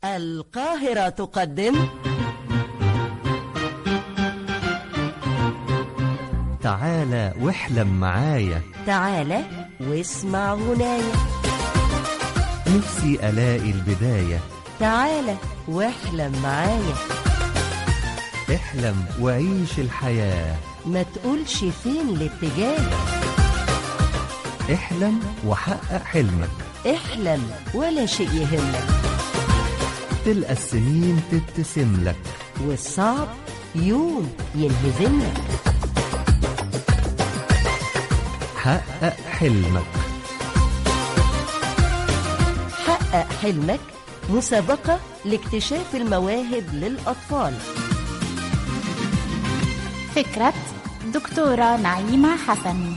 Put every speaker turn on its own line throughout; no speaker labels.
القاهرة تقدم
تعالى واحلم معايا
تعال واسمع غناية
نفسي ألاقي البداية
تعال واحلم معايا
احلم وعيش الحياة
ما تقولش فين الاتجاه
احلم وحقق حلمك
احلم ولا شيء يهمك
تلقى السنين تبتسم لك
والصعب يوم ينهزمك
حقق حلمك
حقق حلمك مسابقة لاكتشاف المواهب للأطفال
فكرة دكتورة نعيمة حسن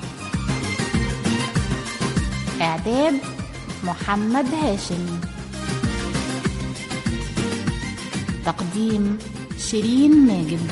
إعداد محمد هاشم تقديم شيرين ماجد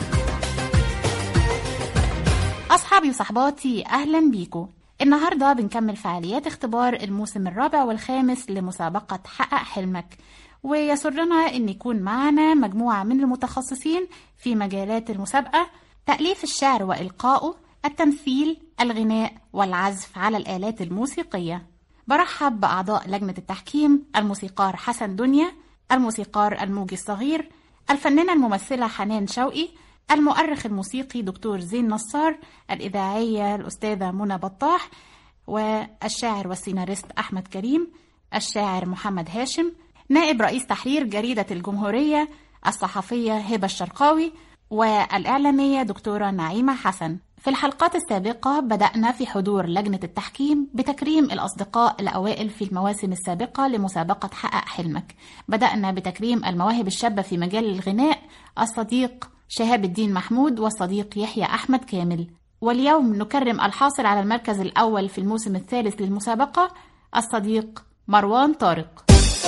أصحابي وصحباتي أهلا بيكم النهاردة بنكمل فعاليات اختبار الموسم الرابع والخامس لمسابقة حقق حلمك ويسرنا أن يكون معنا مجموعة من المتخصصين في مجالات المسابقة تأليف الشعر وإلقائه التمثيل الغناء والعزف على الآلات الموسيقية برحب بأعضاء لجنة التحكيم الموسيقار حسن دنيا الموسيقار الموجي الصغير الفنانة الممثلة حنان شوقي المؤرخ الموسيقي دكتور زين نصار الإذاعية الأستاذة منى بطاح والشاعر والسيناريست أحمد كريم الشاعر محمد هاشم نائب رئيس تحرير جريدة الجمهورية الصحفية هبة الشرقاوي والإعلامية دكتورة نعيمة حسن في الحلقات السابقة بدأنا في حضور لجنة التحكيم بتكريم الأصدقاء الأوائل في المواسم السابقة لمسابقة حقق حلمك بدأنا بتكريم المواهب الشابة في مجال الغناء الصديق شهاب الدين محمود والصديق يحيى أحمد كامل واليوم نكرم الحاصل على المركز الأول في الموسم الثالث للمسابقة الصديق مروان طارق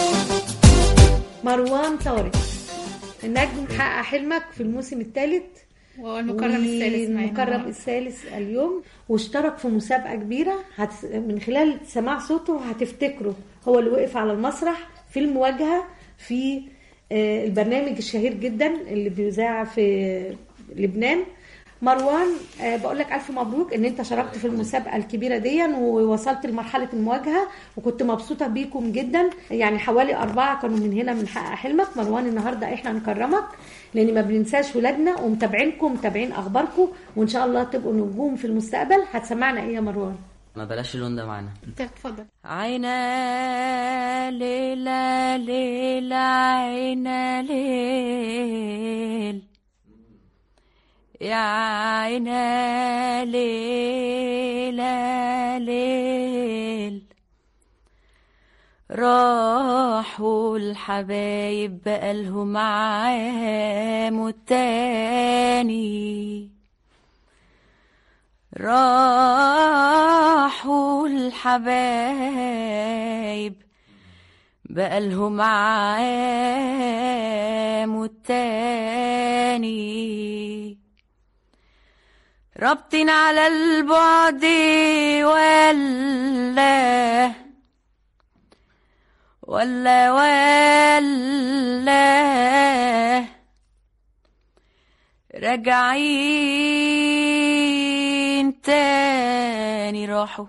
مروان طارق النجم حقق حلمك في الموسم الثالث
والمكرم الثالث معانا
المكرم الثالث اليوم واشترك في مسابقة كبيرة هت... من خلال سماع صوته هتفتكره هو اللي وقف على المسرح في المواجهة في آه، البرنامج الشهير جدا اللي بيذاع في لبنان مروان آه، بقول لك الف مبروك ان انت شاركت في المسابقه الكبيره دي ووصلت لمرحله المواجهه وكنت مبسوطه بيكم جدا يعني حوالي اربعه كانوا من هنا من حقق حلمك مروان النهارده احنا نكرمك لان ما بننساش ولادنا ومتابعينكم متابعين اخباركم وان شاء الله تبقوا نجوم في المستقبل هتسمعنا ايه يا مروان
ما بلاش اللون ده معانا
اتفضل
عينا ليلة ليلة عينا ليل يا عينا ليلة ليل راحوا الحبايب بقالهم عام والتاني راحوا الحبايب بقالهم عام والتاني رابطين على البعد ولا ولا ولا راجعين تاني راحوا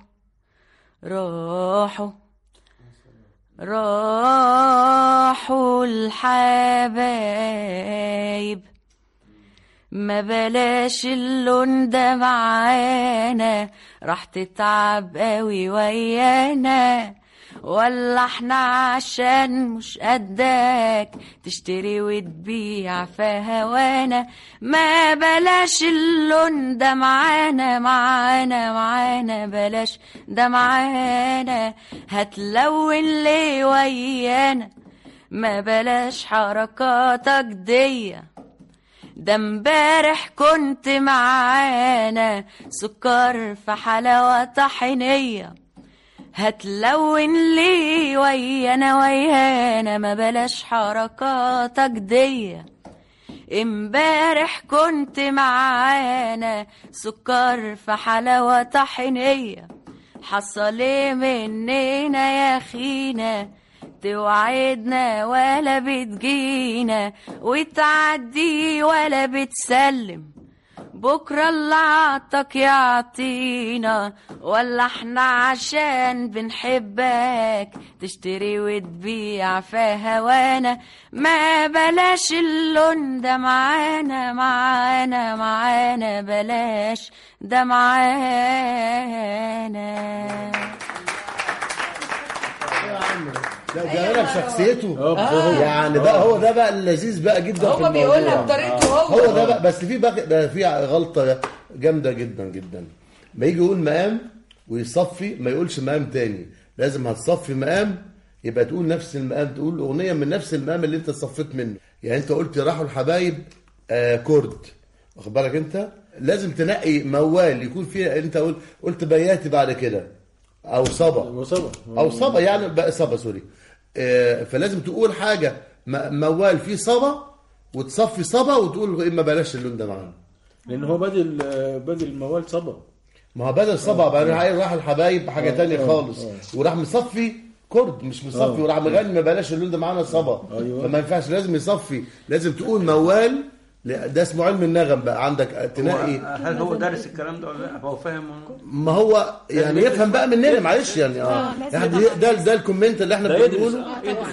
راحوا راحوا الحبايب ما بلاش اللون ده معانا راح تتعب قوي ويانا ولا احنا عشان مش قدك تشتري وتبيع في هوانا ما بلاش اللون ده معانا معانا معانا بلاش ده معانا هتلون ليه ويانا ما بلاش حركاتك دي ده امبارح كنت معانا سكر في حلاوة طحينية هتلون لي ويانا ويانا ما بلاش حركاتك دي امبارح كنت معانا سكر في حلاوة طحينية حصل ايه مننا يا اخينا بتوعدنا ولا بتجينا وتعدي ولا بتسلم بكرة اللي عطك يعطينا ولا احنا عشان بنحبك تشتري وتبيع في هوانا ما بلاش اللون ده معانا معانا معانا بلاش ده معانا
لا ده انا بشخصيته يعني بقى هو ده بقى اللذيذ بقى جدا في
هو
الموضوع
بيقولها بطريقته هو
هو ده بقى بس في بقى ده في غلطه جامده جدا جدا ما يجي يقول مقام ويصفي ما يقولش مقام تاني لازم هتصفي مقام يبقى تقول نفس المقام تقول اغنيه من نفس المقام اللي انت صفيت منه يعني انت قلت راحوا الحبايب آه كرد واخد بالك انت لازم تنقي موال يكون فيه انت قلت قلت بياتي بعد كده او صبا
وصبا
او صبا يعني بقى صبا سوري آه، فلازم تقول حاجه م- موال فيه صبا وتصفي صبا وتقول اما بلاش اللون ده معانا
لان هو بدل بدل الموال صبا
ما هو بدل صبا بعدين عايز راح الحبايب حاجه
آه،
تانية
آه،
خالص
آه.
وراح مصفي كرد مش مصفي
آه.
وراح مغني ما بلاش اللون ده معانا صبا
أيوة.
فما ينفعش لازم يصفي لازم تقول موال لا، ده اسمه علم النغم بقى عندك تنقي
هل هو دارس الكلام ده ولا لا هو فاهم
ما هو يعني يفهم بقى مننا معلش يعني اه يعني ده ده الكومنت اللي احنا
ده يدرس
بنقوله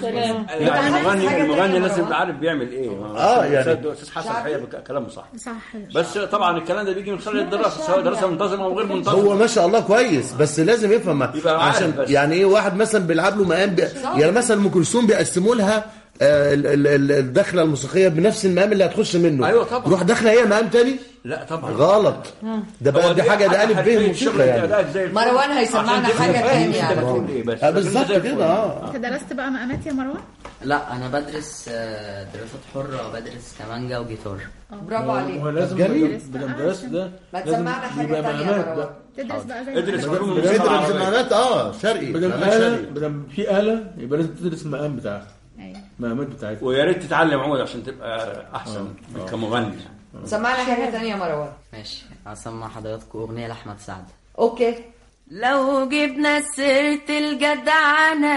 يعني المغني المغني لازم يبقى عارف بيعمل ايه
آه، يعني.
استاذ استاذ حسن الحقيقه كلامه صح صح بس طبعا الكلام ده بيجي من خلال الدراسه سواء دراسه منتظمه او غير منتظمه
هو ما شاء الله كويس بس لازم يفهم
يبقى عارف
عشان
بس.
يعني ايه واحد مثلا بيلعب له مقام بي... يعني مثلا ام كلثوم بيقسموا لها آه، ال- ال- ال- الدخله الموسيقيه بنفس المقام اللي هتخش منه
أيوة طبعا.
تروح داخله هي مقام تاني
لا طبعا
غلط ده
هو
بقى دي حاجه ده الف ب
حرفياً
موسيقى
الشغل
يعني
بتاعك زي الفل.
مروان هيسمعنا
عشان تبقى
حاجة
فاهم
تانية
انت
على
بتقول ايه بس
آه،
لكن
بالظبط
زي الفل.
كده اه
انت درست بقى مقامات يا مروان؟
لا انا بدرس آه، دراسات حرة بدرس كمانجا وجيتار
برافو
هو
عليك
لازم
جميل.
بدل درس ده
ما
لازم
تسمعنا حاجة
يبقى
تانية يا
مقامات
مروان.
بقى.
تدرس بقى زي
ادرس
ما-
علوم
بدل
الموسيقى العربية.
زمانات اه شرقي
بدل
مقام
آلة
شرقي
بدل في آلة يبقى لازم تدرس المقام بتاعها
أيوة.
المقامات بتاعتها
ويا ريت تتعلم عود عشان تبقى احسن كمغني
سمعنا حاجة تانية يا مروان
ماشي هسمع حضراتكم اغنية لاحمد سعد
اوكي
لو جبنا سيرة الجدعنة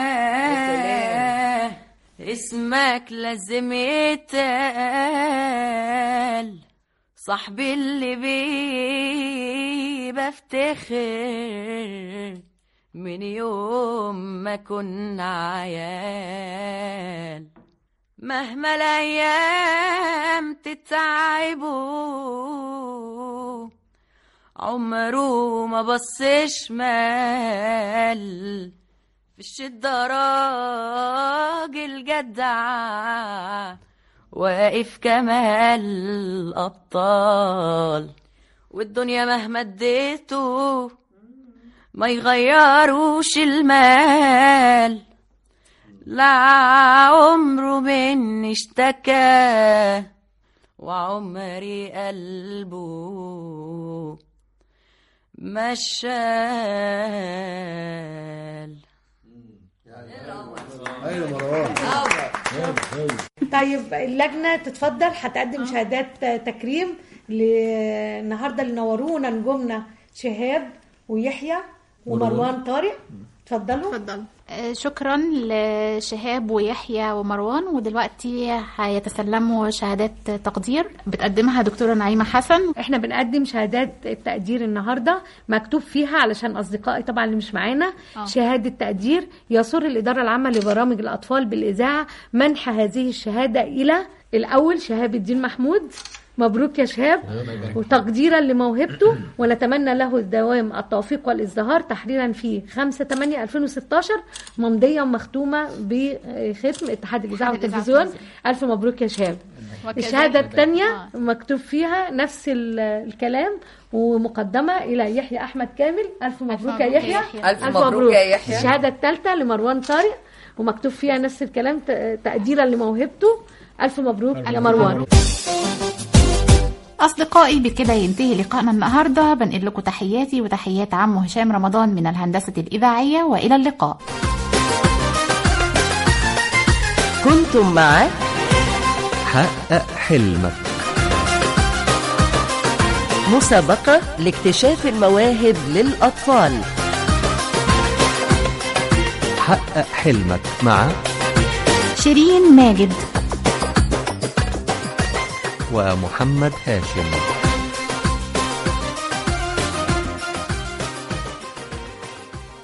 سلام.
اسمك لازم يتقال صاحبي اللي بيه بفتخر من يوم ما كنا عيال مهما الايام تتعبوا عمره ما بص شمال في الشدة راجل جدع واقف كمال الأبطال والدنيا مهما اديته ما يغيروش المال لا عمره مني اشتكى وعمري قلبه مشال
ايوه مروان
طيب اللجنه تتفضل هتقدم شهادات تكريم ل- النهارده اللي نورونا نجومنا شهاب ويحيى ومروان طارق اتفضلوا
اتفضل آه، شكرا لشهاب ويحيى ومروان ودلوقتي هيتسلموا شهادات تقدير بتقدمها دكتورة نعيمة حسن
احنا بنقدم شهادات التقدير النهارده مكتوب فيها علشان اصدقائي طبعا اللي مش معانا
آه.
شهاده تقدير يسر الاداره العامه لبرامج الاطفال بالاذاعه منح هذه الشهاده الى الاول شهاب الدين محمود مبروك يا شهاب وتقديرا لموهبته ونتمنى له الدوام التوفيق والازدهار تحريرا في 5 8 2016 ممضيه ومختومه بختم اتحاد الاذاعه
اتحاد الإذاعة
والتلفزيون
والتلفزيون.
الف مبروك يا شهاب
وكذلك-
الشهادة الثانية
آه.
مكتوب فيها نفس ال- الكلام ومقدمة إلى يحيى أحمد كامل ألف مبروك يا
مبروك يا
يحيى
يحيى.
ألف مبروك يا يحيى.
الشهادة الثالثة لمروان طارق ومكتوب فيها نفس الكلام ت- تقديرا لموهبته ألف مبروك يا مروان
أصدقائي بكده ينتهي لقائنا النهاردة بنقل لكم تحياتي وتحيات عمو هشام رمضان من الهندسة الإذاعية وإلى اللقاء
كنتم مع
حقق حلمك
مسابقة لاكتشاف المواهب للأطفال
حقق حلمك مع
شيرين ماجد
ومحمد هاشم